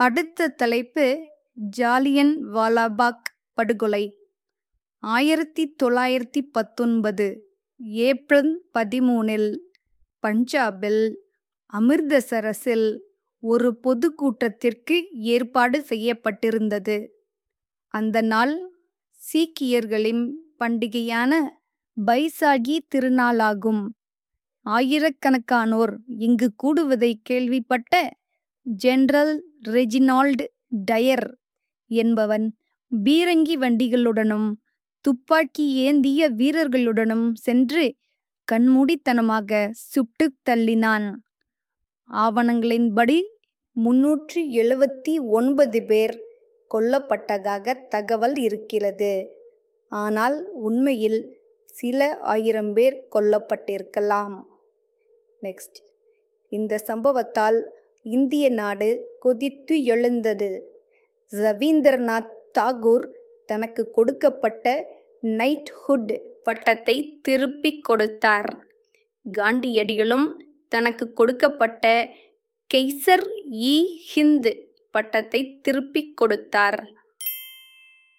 அடுத்த தலைப்பு ஜாலியன் வாலாபாக் படுகொலை ஆயிரத்தி தொள்ளாயிரத்தி பத்தொன்பது ஏப்ரல் பதிமூனில் பஞ்சாபில் அமிர்தசரஸில் ஒரு பொதுக்கூட்டத்திற்கு ஏற்பாடு செய்யப்பட்டிருந்தது அந்த நாள் சீக்கியர்களின் பண்டிகையான பைசாகி திருநாளாகும் ஆயிரக்கணக்கானோர் இங்கு கூடுவதை கேள்விப்பட்ட ஜெனரல் ரெஜினால்டு டயர் என்பவன் பீரங்கி வண்டிகளுடனும் துப்பாக்கி ஏந்திய வீரர்களுடனும் சென்று கண்மூடித்தனமாக சுட்டுத் தள்ளினான் ஆவணங்களின்படி முன்னூற்றி எழுவத்தி ஒன்பது பேர் கொல்லப்பட்டதாக தகவல் இருக்கிறது ஆனால் உண்மையில் சில ஆயிரம் பேர் கொல்லப்பட்டிருக்கலாம் நெக்ஸ்ட் இந்த சம்பவத்தால் இந்திய நாடு கொதித்து எழுந்தது ரவீந்திரநாத் தாகூர் தனக்கு கொடுக்கப்பட்ட நைட்ஹுட் பட்டத்தை திருப்பிக் கொடுத்தார் காந்தியடிகளும் தனக்கு கொடுக்கப்பட்ட கெய்சர் இ ஹிந்த் பட்டத்தை திருப்பிக் கொடுத்தார்